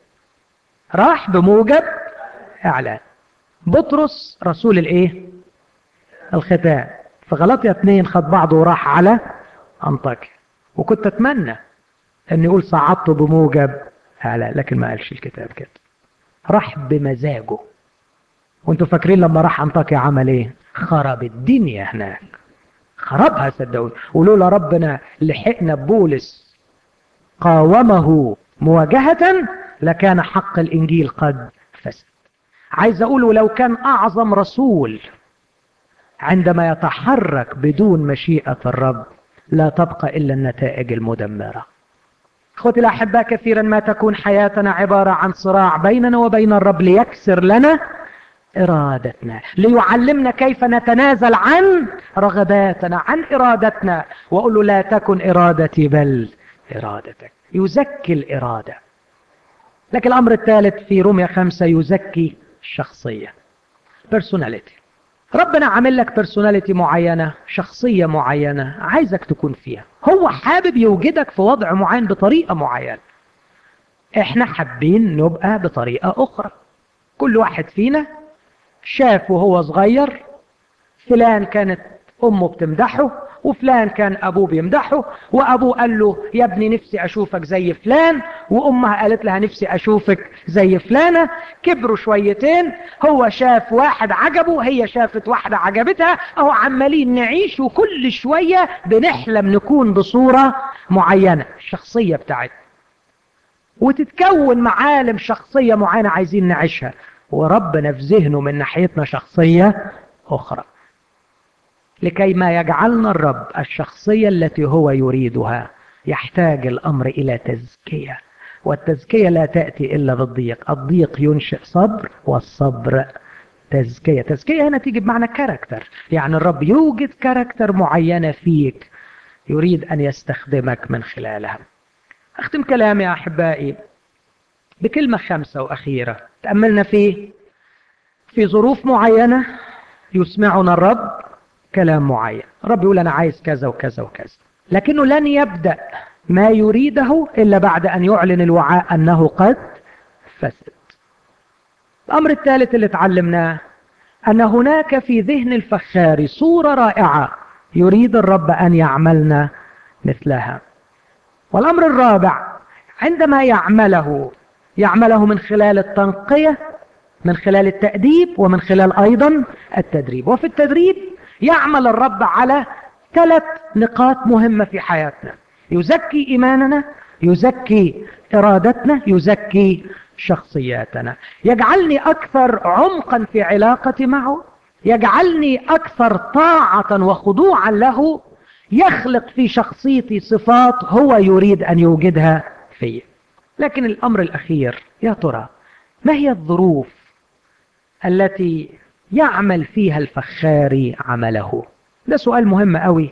راح بموجب إعلان بطرس رسول الإيه الختان في غلطية اتنين خد بعضه وراح على أنطاكيا وكنت أتمنى أن يقول صعدته بموجب إعلان لكن ما قالش الكتاب كده راح بمزاجه وانتوا فاكرين لما راح أنطاكيا عمل ايه خرب الدنيا هناك خربها صدقوني ولولا ربنا لحقنا ببولس قاومه مواجهة لكان حق الإنجيل قد فسد عايز أقول ولو كان أعظم رسول عندما يتحرك بدون مشيئة الرب لا تبقى إلا النتائج المدمرة اخوتي الأحباء كثيرا ما تكون حياتنا عبارة عن صراع بيننا وبين الرب ليكسر لنا إرادتنا ليعلمنا كيف نتنازل عن رغباتنا عن إرادتنا وأقول له لا تكن إرادتي بل إرادتك يزكي الإرادة لكن الأمر الثالث في روميا خمسة يزكي الشخصية personality ربنا عامل لك personality معينة شخصية معينة عايزك تكون فيها هو حابب يوجدك في وضع معين بطريقة معينة احنا حابين نبقى بطريقة أخرى كل واحد فينا شاف وهو صغير فلان كانت أمه بتمدحه وفلان كان أبوه بيمدحه وأبوه قال له يا ابني نفسي أشوفك زي فلان وأمها قالت لها نفسي أشوفك زي فلانة كبروا شويتين هو شاف واحد عجبه هي شافت واحدة عجبتها أهو عمالين نعيش وكل شوية بنحلم نكون بصورة معينة الشخصية بتاعتنا وتتكون معالم شخصية معينة عايزين نعيشها وربنا في ذهنه من ناحيتنا شخصية أخرى لكي ما يجعلنا الرب الشخصية التي هو يريدها يحتاج الأمر إلى تزكية والتزكية لا تأتي إلا بالضيق الضيق ينشئ صبر والصبر تزكية تزكية هنا تيجي بمعنى كاركتر يعني الرب يوجد كاركتر معينة فيك يريد أن يستخدمك من خلالها أختم كلامي يا أحبائي بكلمة خمسة وأخيرة تأملنا فيه في ظروف معينة يسمعنا الرب كلام معين الرب يقول أنا عايز كذا وكذا وكذا لكنه لن يبدأ ما يريده إلا بعد أن يعلن الوعاء أنه قد فسد الأمر الثالث اللي تعلمناه أن هناك في ذهن الفخار صورة رائعة يريد الرب أن يعملنا مثلها والأمر الرابع عندما يعمله يعمله من خلال التنقية من خلال التأديب ومن خلال أيضا التدريب وفي التدريب يعمل الرب على ثلاث نقاط مهمة في حياتنا يزكي إيماننا يزكي إرادتنا يزكي شخصياتنا يجعلني أكثر عمقا في علاقتي معه يجعلني أكثر طاعة وخضوعا له يخلق في شخصيتي صفات هو يريد أن يوجدها في لكن الأمر الأخير يا ترى ما هي الظروف التي يعمل فيها الفخاري عمله ده سؤال مهم قوي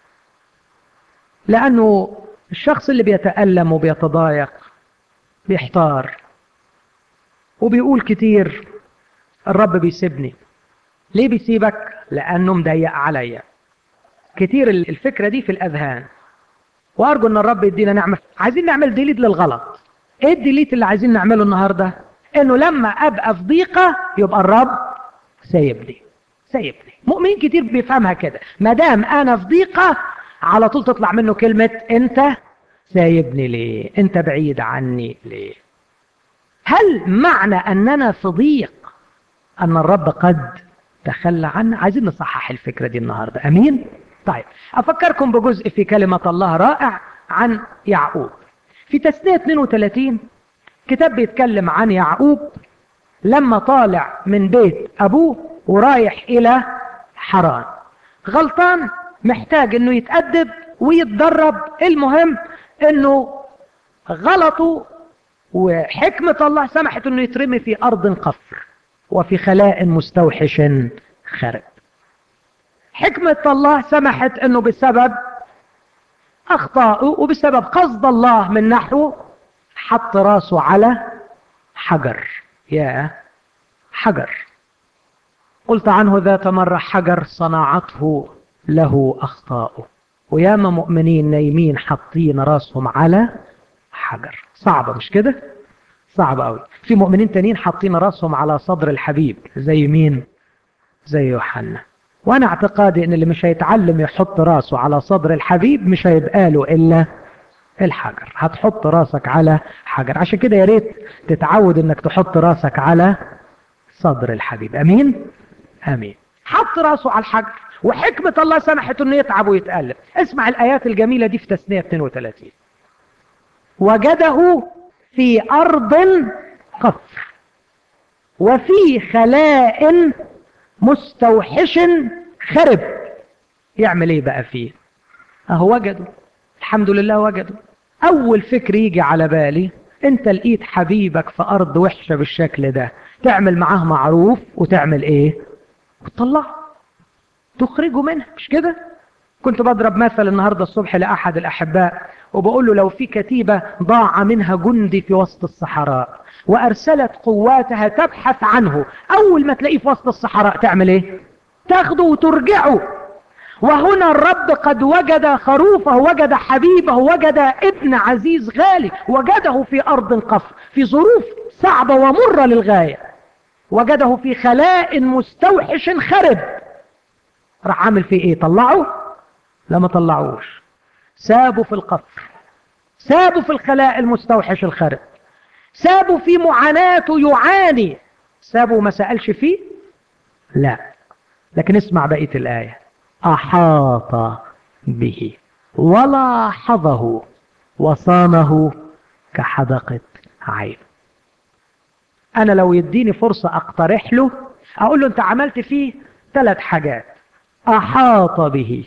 لأنه الشخص اللي بيتألم وبيتضايق بيحتار وبيقول كتير الرب بيسيبني ليه بيسيبك لأنه مضيق عليا كتير الفكرة دي في الأذهان وأرجو أن الرب يدينا نعمة عايزين نعمل ديليت للغلط إيه الديليت اللي عايزين نعمله النهاردة إنه لما أبقى في ضيقة يبقى الرب سايبني سايبني مؤمنين كتير بيفهمها كده ما دام أنا في ضيقة على طول تطلع منه كلمة أنت سايبني ليه أنت بعيد عني ليه هل معنى أننا في ضيق أن الرب قد تخلى عنا عايزين نصحح الفكرة دي النهاردة أمين طيب أفكركم بجزء في كلمة الله رائع عن يعقوب في تسنية 32 كتاب بيتكلم عن يعقوب لما طالع من بيت أبوه ورايح إلى حران غلطان محتاج أنه يتأدب ويتدرب المهم أنه غلطه وحكمة الله سمحت أنه يترمي في أرض قفر وفي خلاء مستوحش خرب حكمة الله سمحت أنه بسبب أخطائه وبسبب قصد الله من نحوه حط راسه على حجر يا حجر قلت عنه ذات مرة حجر صناعته له أخطاؤه وياما مؤمنين نايمين حاطين راسهم على حجر صعبة مش كده صعبة قوي في مؤمنين تانيين حاطين راسهم على صدر الحبيب زي مين زي يوحنا وانا اعتقادي ان اللي مش هيتعلم يحط راسه على صدر الحبيب مش هيبقى له الا الحجر هتحط راسك على حجر عشان كده يا ريت تتعود انك تحط راسك على صدر الحبيب امين امين حط راسه على الحجر وحكمة الله سمحت انه يتعب ويتألم اسمع الايات الجميلة دي في تثنية 32 وجده في ارض قفر وفي خلاء مستوحش خرب يعمل ايه بقى فيه اهو وجده الحمد لله وجده اول فكر يجي على بالي انت لقيت حبيبك في ارض وحشة بالشكل ده تعمل معاه معروف وتعمل ايه وتطلعه تخرجه منها مش كده كنت بضرب مثل النهاردة الصبح لأحد الأحباء وبقول له لو في كتيبة ضاع منها جندي في وسط الصحراء وأرسلت قواتها تبحث عنه أول ما تلاقيه في وسط الصحراء تعمل إيه تاخده وترجعه وهنا الرب قد وجد خروفه وجد حبيبه وجد ابن عزيز غالي وجده في أرض قفر في ظروف صعبة ومرة للغاية وجده في خلاء مستوحش خرب راح عامل فيه ايه طلعه لا ما طلعوش سابوا في القفر سابوا في الخلاء المستوحش الخرب سابوا في معاناته يعاني سابوا ما سألش فيه لا لكن اسمع بقية الآية أحاط به ولاحظه وصانه كحدقة عين أنا لو يديني فرصة أقترح له أقول له أنت عملت فيه ثلاث حاجات أحاط به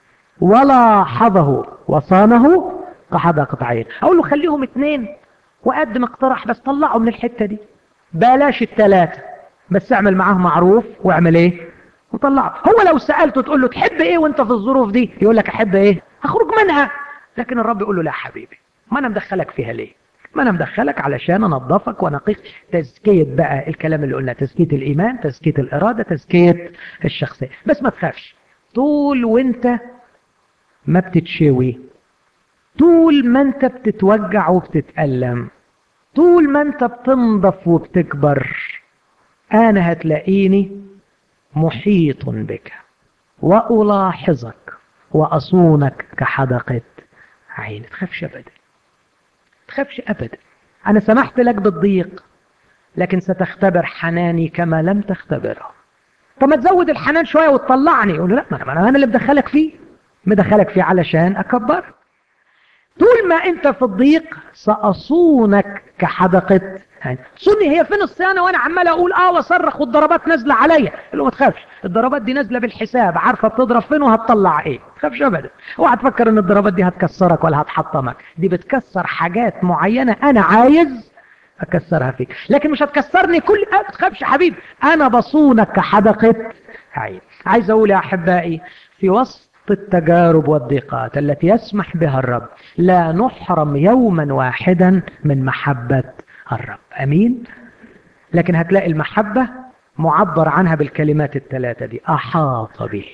ولاحظه وصانه كحدقة عين أقول له خليهم اثنين وقدم اقتراح بس طلعه من الحتة دي بلاش الثلاثة بس اعمل معاه معروف واعمل ايه وطلعه هو لو سألته تقول له تحب ايه وانت في الظروف دي يقول لك احب ايه اخرج منها لكن الرب يقول له لا حبيبي ما انا مدخلك فيها ليه ما انا مدخلك علشان انظفك وانقيك تزكية بقى الكلام اللي قلنا تزكية الايمان تزكية الارادة تزكية الشخصية بس ما تخافش طول وانت ما بتتشوي طول ما انت بتتوجع وبتتألم طول ما انت بتنضف وبتكبر انا هتلاقيني محيط بك والاحظك واصونك كحدقة عين تخافش ابدا تخافش ابدا انا سمحت لك بالضيق لكن ستختبر حناني كما لم تختبره طب ما تزود الحنان شوية وتطلعني يقول له لا ما انا اللي مدخلك فيه مدخلك فيه علشان اكبرك طول ما انت في الضيق سأصونك كحدقة يعني صوني هي فين الصيانة وانا عمال اقول اه واصرخ والضربات نازلة عليا اللي ما تخافش الضربات دي نازلة بالحساب عارفة بتضرب فين وهتطلع ايه ما تخافش ابدا اوعى تفكر ان الضربات دي هتكسرك ولا هتحطمك دي بتكسر حاجات معينة انا عايز اكسرها فيك لكن مش هتكسرني كل ما تخافش حبيبي انا بصونك كحدقة عين عايز اقول يا احبائي في وسط التجارب والضيقات التي يسمح بها الرب لا نحرم يوما واحدا من محبة الرب أمين لكن هتلاقي المحبة معبر عنها بالكلمات الثلاثة دي أحاط به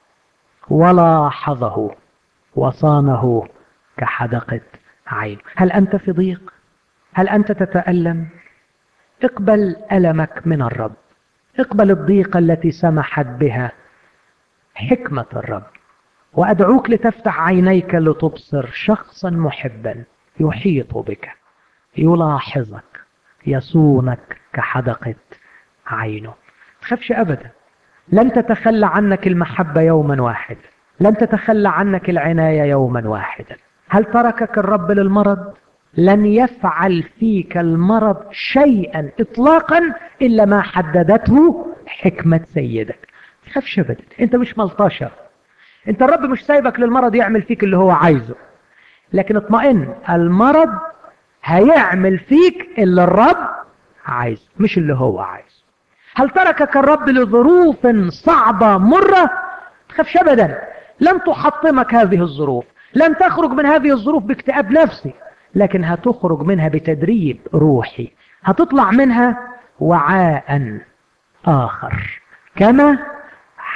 ولاحظه وصانه كحدقة عين هل أنت في ضيق هل أنت تتألم اقبل ألمك من الرب اقبل الضيقة التي سمحت بها حكمة الرب وأدعوك لتفتح عينيك لتبصر شخصا محبا يحيط بك يلاحظك يصونك كحدقة عينه تخافش أبدا لن تتخلى عنك المحبة يوما واحدا لن تتخلى عنك العناية يوما واحدا هل تركك الرب للمرض لن يفعل فيك المرض شيئا إطلاقا إلا ما حددته حكمة سيدك تخافش أبدا أنت مش ملطشة انت الرب مش سايبك للمرض يعمل فيك اللي هو عايزه لكن اطمئن المرض هيعمل فيك اللي الرب عايزه مش اللي هو عايزه هل تركك الرب لظروف صعبة مرة تخافش ابدا لن تحطمك هذه الظروف لن تخرج من هذه الظروف باكتئاب نفسي لكن هتخرج منها بتدريب روحي هتطلع منها وعاء آخر كما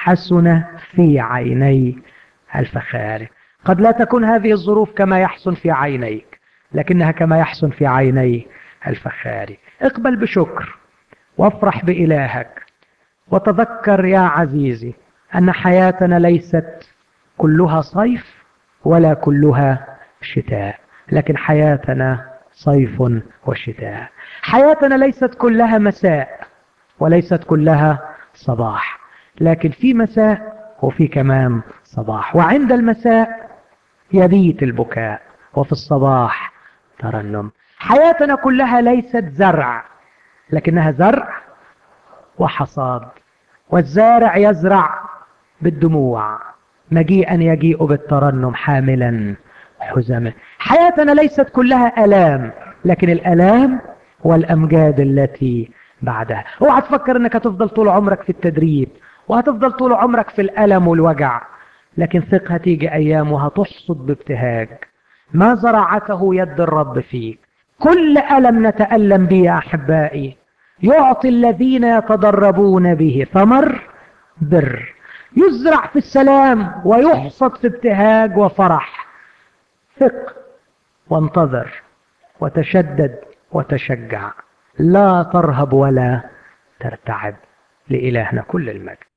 حسن في عيني الفخاري قد لا تكون هذه الظروف كما يحسن في عينيك لكنها كما يحسن في عيني الفخاري اقبل بشكر وافرح بإلهك وتذكر يا عزيزي أن حياتنا ليست كلها صيف ولا كلها شتاء لكن حياتنا صيف وشتاء حياتنا ليست كلها مساء وليست كلها صباح لكن في مساء وفي كمان صباح وعند المساء يبيت البكاء وفي الصباح ترنم حياتنا كلها ليست زرع لكنها زرع وحصاد والزارع يزرع بالدموع مجيئا يجيء بالترنم حاملا حزمه حياتنا ليست كلها الام لكن الالام والامجاد التي بعدها اوعى تفكر انك هتفضل طول عمرك في التدريب وهتفضل طول عمرك في الالم والوجع لكن ثق هتيجي ايام وهتحصد بابتهاج ما زرعته يد الرب فيك كل الم نتالم به يا احبائي يعطي الذين يتدربون به ثمر بر يزرع في السلام ويحصد في ابتهاج وفرح ثق وانتظر وتشدد وتشجع لا ترهب ولا ترتعب لإلهنا كل المجد